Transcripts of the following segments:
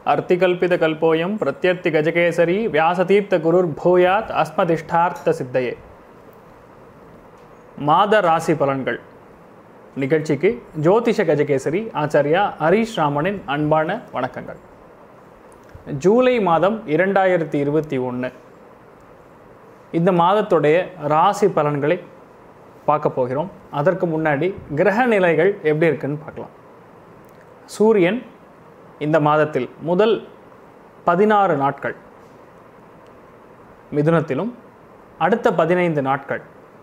अर्तिकल्पितकल्पोऽयं प्रत्यर्तिगजकेसरी व्यासतीर्थगुरुर्भूयात् अस्मदिष्டார்த்த சித்தையே மாத ராசி பலன்கள் நிகழ்ச்சிக்கு ஜோதிஷ கஜகேசரி ஆச்சாரியா ஹரீஷ் ராமனின் அன்பான வணக்கங்கள் ஜூலை மாதம் இரண்டாயிரத்தி இருபத்தி ஒன்று இந்த மாதத்துடைய ராசி பலன்களை பார்க்க போகிறோம் அதற்கு முன்னாடி கிரக நிலைகள் எப்படி இருக்குன்னு பார்க்கலாம் சூரியன் இந்த மாதத்தில் முதல் பதினாறு நாட்கள் மிதுனத்திலும் அடுத்த பதினைந்து நாட்கள்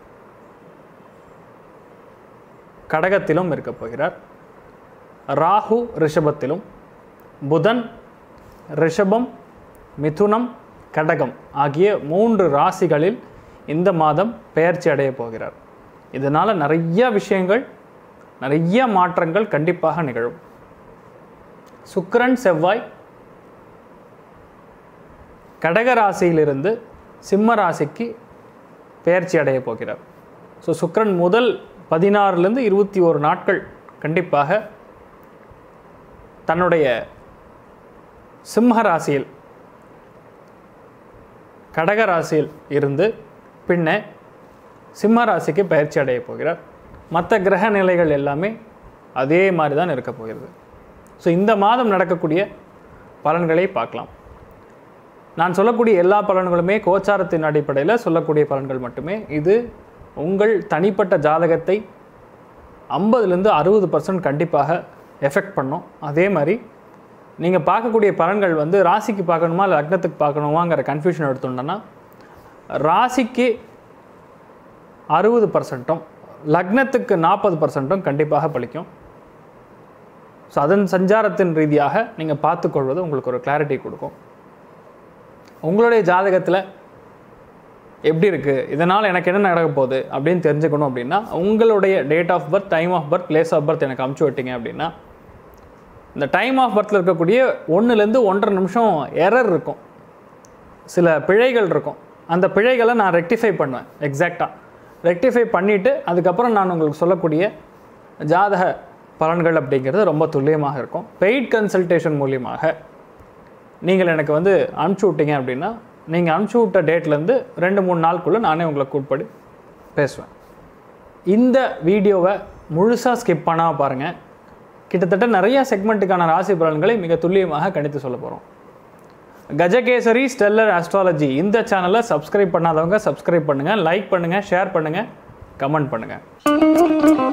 கடகத்திலும் இருக்கப் போகிறார் ராகு ரிஷபத்திலும் புதன் ரிஷபம் மிதுனம் கடகம் ஆகிய மூன்று ராசிகளில் இந்த மாதம் பெயர்ச்சி அடைய போகிறார் இதனால் நிறைய விஷயங்கள் நிறைய மாற்றங்கள் கண்டிப்பாக நிகழும் சுக்கிரன் செவ்வாய் கடக ராசியிலிருந்து சிம்ம ராசிக்கு பெயர்ச்சி அடைய போகிறார் ஸோ சுக்கிரன் முதல் பதினாறுலேருந்து இருபத்தி ஒரு நாட்கள் கண்டிப்பாக தன்னுடைய சிம்ம ராசியில் கடக ராசியில் இருந்து பின்ன சிம்ம ராசிக்கு பயிற்சி அடைய போகிறார் மற்ற கிரக நிலைகள் எல்லாமே அதே மாதிரி தான் இருக்க போகிறது ஸோ இந்த மாதம் நடக்கக்கூடிய பலன்களை பார்க்கலாம் நான் சொல்லக்கூடிய எல்லா பலன்களுமே கோச்சாரத்தின் அடிப்படையில் சொல்லக்கூடிய பலன்கள் மட்டுமே இது உங்கள் தனிப்பட்ட ஜாதகத்தை ஐம்பதுலேருந்து அறுபது பர்சன்ட் கண்டிப்பாக எஃபெக்ட் பண்ணும் அதே மாதிரி நீங்கள் பார்க்கக்கூடிய பலன்கள் வந்து ராசிக்கு பார்க்கணுமா இல்லை லக்னத்துக்கு பார்க்கணுமாங்கிற கன்ஃபியூஷன் எடுத்துட்டோன்னா ராசிக்கு அறுபது பர்சன்ட்டும் லக்னத்துக்கு நாற்பது பர்சன்ட்டும் கண்டிப்பாக பலிக்கும் ஸோ அதன் சஞ்சாரத்தின் ரீதியாக நீங்கள் பார்த்துக்கொள்வது உங்களுக்கு ஒரு கிளாரிட்டி கொடுக்கும் உங்களுடைய ஜாதகத்தில் எப்படி இருக்குது இதனால் எனக்கு என்ன நடக்க போகுது அப்படின்னு தெரிஞ்சுக்கணும் அப்படின்னா உங்களுடைய date of birth time of birth place of birth எனக்கு அமுச்சு விட்டீங்க அப்படின்னா இந்த டைம் ஆஃப் பர்த்தில் இருக்கக்கூடிய ஒன்றுலேருந்து ஒன்றரை நிமிஷம் எரர் இருக்கும் சில பிழைகள் இருக்கும் அந்த பிழைகளை நான் ரெக்டிஃபை பண்ணுவேன் எக்ஸாக்டாக ரெக்டிஃபை பண்ணிவிட்டு அதுக்கப்புறம் நான் உங்களுக்கு சொல்லக்கூடிய ஜாதக பலன்கள் அப்படிங்கிறது ரொம்ப துல்லியமாக இருக்கும் பெய்ட் கன்சல்டேஷன் மூலியமாக நீங்கள் எனக்கு வந்து அனுப்பிச்சி விட்டீங்க அப்படின்னா நீங்கள் அனுப்பிச்சி விட்ட டேட்லேருந்து ரெண்டு மூணு நாளுக்குள்ளே நானே உங்களை கூட்படி பேசுவேன் இந்த வீடியோவை முழுசாக ஸ்கிப் பண்ணாமல் பாருங்கள் கிட்டத்தட்ட நிறைய செக்மெண்ட்டுக்கான ராசி பலன்களை மிக துல்லியமாக கணித்து சொல்ல போகிறோம் கஜகேசரி ஸ்டெல்லர் ஆஸ்ட்ராலஜி இந்த சேனலை சப்ஸ்கிரைப் பண்ணாதவங்க சப்ஸ்கிரைப் பண்ணுங்கள் லைக் பண்ணுங்கள் ஷேர் பண்ணுங்கள் கமெண்ட் பண்ணுங்கள்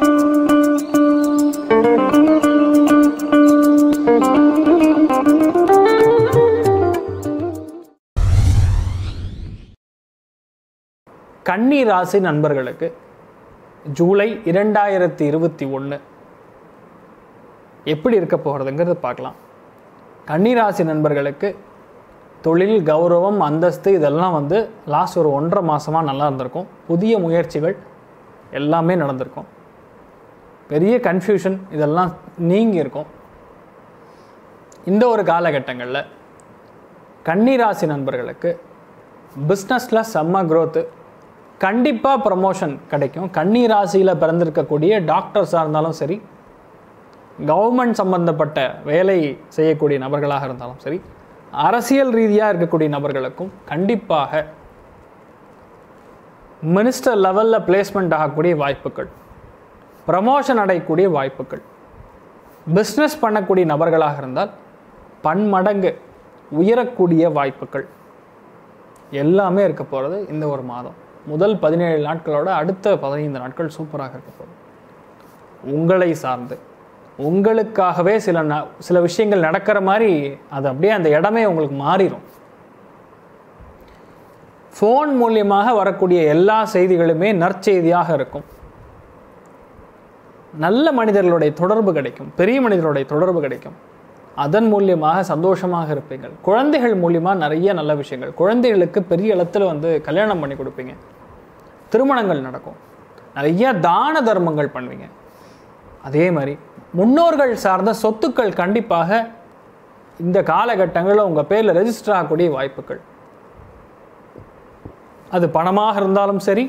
கன்னி ராசி நண்பர்களுக்கு ஜூலை இரண்டாயிரத்தி இருபத்தி ஒன்று எப்படி இருக்க போகிறதுங்கிறது பார்க்கலாம் கன்னிராசி நண்பர்களுக்கு தொழில் கௌரவம் அந்தஸ்து இதெல்லாம் வந்து லாஸ்ட் ஒரு ஒன்றரை மாதமாக நல்லா இருந்திருக்கும் புதிய முயற்சிகள் எல்லாமே நடந்திருக்கும் பெரிய கன்ஃபியூஷன் இதெல்லாம் நீங்கி இருக்கும் இந்த ஒரு காலகட்டங்களில் கன்னிராசி நண்பர்களுக்கு பிஸ்னஸில் செம்ம க்ரோத்து கண்டிப்பாக ப்ரமோஷன் கிடைக்கும் கன்னி ராசியில் பிறந்திருக்கக்கூடிய டாக்டர்ஸாக இருந்தாலும் சரி கவர்மெண்ட் சம்பந்தப்பட்ட வேலை செய்யக்கூடிய நபர்களாக இருந்தாலும் சரி அரசியல் ரீதியாக இருக்கக்கூடிய நபர்களுக்கும் கண்டிப்பாக மினிஸ்டர் லெவலில் பிளேஸ்மெண்ட் ஆகக்கூடிய வாய்ப்புகள் ப்ரமோஷன் அடையக்கூடிய வாய்ப்புகள் பிஸ்னஸ் பண்ணக்கூடிய நபர்களாக இருந்தால் பன்மடங்கு உயரக்கூடிய வாய்ப்புகள் எல்லாமே இருக்க போகிறது இந்த ஒரு மாதம் முதல் பதினேழு நாட்களோட அடுத்த பதினைந்து நாட்கள் சூப்பராக இருக்க போகுது உங்களை சார்ந்து உங்களுக்காகவே சில ந சில விஷயங்கள் நடக்கிற மாதிரி அது அப்படியே அந்த இடமே உங்களுக்கு மாறிடும் ஃபோன் மூலியமாக வரக்கூடிய எல்லா செய்திகளுமே நற்செய்தியாக இருக்கும் நல்ல மனிதர்களுடைய தொடர்பு கிடைக்கும் பெரிய மனிதர்களுடைய தொடர்பு கிடைக்கும் அதன் மூலியமாக சந்தோஷமாக இருப்பீங்கள் குழந்தைகள் மூலியமாக நிறைய நல்ல விஷயங்கள் குழந்தைகளுக்கு பெரிய இடத்துல வந்து கல்யாணம் பண்ணி கொடுப்பீங்க திருமணங்கள் நடக்கும் நிறைய தான தர்மங்கள் பண்ணுவீங்க அதே மாதிரி முன்னோர்கள் சார்ந்த சொத்துக்கள் கண்டிப்பாக இந்த காலகட்டங்களில் உங்கள் பேரில் ரெஜிஸ்டர் ஆகக்கூடிய வாய்ப்புகள் அது பணமாக இருந்தாலும் சரி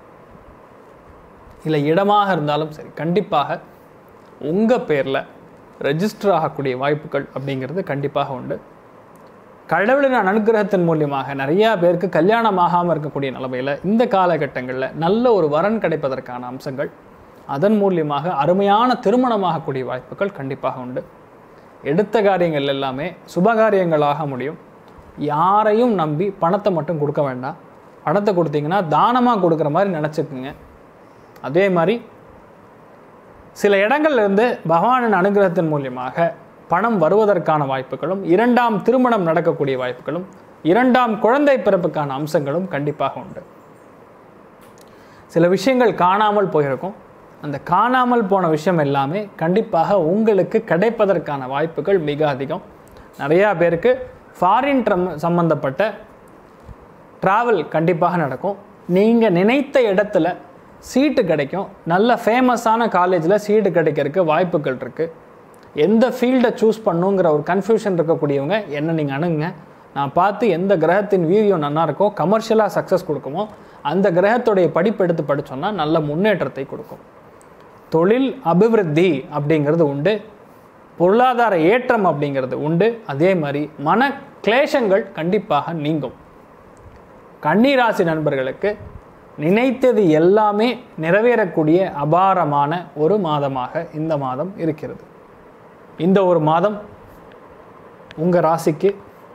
இல்லை இடமாக இருந்தாலும் சரி கண்டிப்பாக உங்கள் பேரில் ரெஜிஸ்டர் ஆகக்கூடிய வாய்ப்புகள் அப்படிங்கிறது கண்டிப்பாக உண்டு கடவுளின் அனுகிரகத்தின் மூலியமாக நிறையா பேருக்கு கல்யாணம் ஆகாமல் இருக்கக்கூடிய நிலைமையில் இந்த காலகட்டங்களில் நல்ல ஒரு வரன் கிடைப்பதற்கான அம்சங்கள் அதன் மூலியமாக அருமையான திருமணமாகக்கூடிய வாய்ப்புகள் கண்டிப்பாக உண்டு எடுத்த காரியங்கள் எல்லாமே சுபகாரியங்களாக முடியும் யாரையும் நம்பி பணத்தை மட்டும் கொடுக்க வேண்டாம் பணத்தை கொடுத்தீங்கன்னா தானமாக கொடுக்குற மாதிரி நினச்சிக்குங்க அதே மாதிரி சில இடங்கள்ல இருந்து பகவானின் அனுகிரகத்தின் மூலியமாக பணம் வருவதற்கான வாய்ப்புகளும் இரண்டாம் திருமணம் நடக்கக்கூடிய வாய்ப்புகளும் இரண்டாம் குழந்தை பிறப்புக்கான அம்சங்களும் கண்டிப்பாக உண்டு சில விஷயங்கள் காணாமல் போயிருக்கும் அந்த காணாமல் போன விஷயம் எல்லாமே கண்டிப்பாக உங்களுக்கு கிடைப்பதற்கான வாய்ப்புகள் மிக அதிகம் நிறையா பேருக்கு ஃபாரின் ட்ரம் சம்பந்தப்பட்ட ட்ராவல் கண்டிப்பாக நடக்கும் நீங்கள் நினைத்த இடத்துல சீட்டு கிடைக்கும் நல்ல ஃபேமஸான காலேஜில் சீட்டு கிடைக்கிறதுக்கு வாய்ப்புகள் இருக்குது எந்த ஃபீல்டை சூஸ் பண்ணுங்கிற ஒரு கன்ஃபியூஷன் இருக்கக்கூடியவங்க என்ன நீங்கள் அணுகுங்க நான் பார்த்து எந்த கிரகத்தின் வீரியம் நல்லா இருக்கோ கமர்ஷியலாக சக்ஸஸ் கொடுக்குமோ அந்த கிரகத்துடைய படிப்பு எடுத்து படித்தோம்னா நல்ல முன்னேற்றத்தை கொடுக்கும் தொழில் அபிவிருத்தி அப்படிங்கிறது உண்டு பொருளாதார ஏற்றம் அப்படிங்கிறது உண்டு அதே மாதிரி மன கிளேஷங்கள் கண்டிப்பாக நீங்கும் கன்னிராசி நண்பர்களுக்கு நினைத்தது எல்லாமே நிறைவேறக்கூடிய அபாரமான ஒரு மாதமாக இந்த மாதம் இருக்கிறது இந்த ஒரு மாதம் உங்கள் ராசிக்கு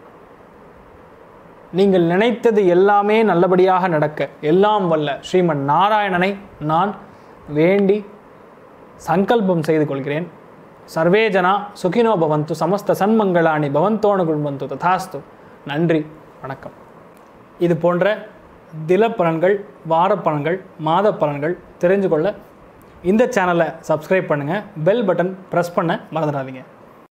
நீங்கள் நினைத்தது எல்லாமே நல்லபடியாக நடக்க எல்லாம் வல்ல ஸ்ரீமன் நாராயணனை நான் வேண்டி சங்கல்பம் செய்து கொள்கிறேன் சர்வே ஜனா சுகினோ பவந்து சமஸ்த சன்மங்களாணி பவந்தோணு குண்பந்து ததாஸ்து நன்றி வணக்கம் இது போன்ற தினப்பலன்கள் வாரப்பலன்கள் மாத பலன்கள் தெரிஞ்சு கொள்ள இந்த சேனலை சப்ஸ்கிரைப் பண்ணுங்கள் பெல் பட்டன் ப்ரெஸ் பண்ண மறந்துடாதீங்க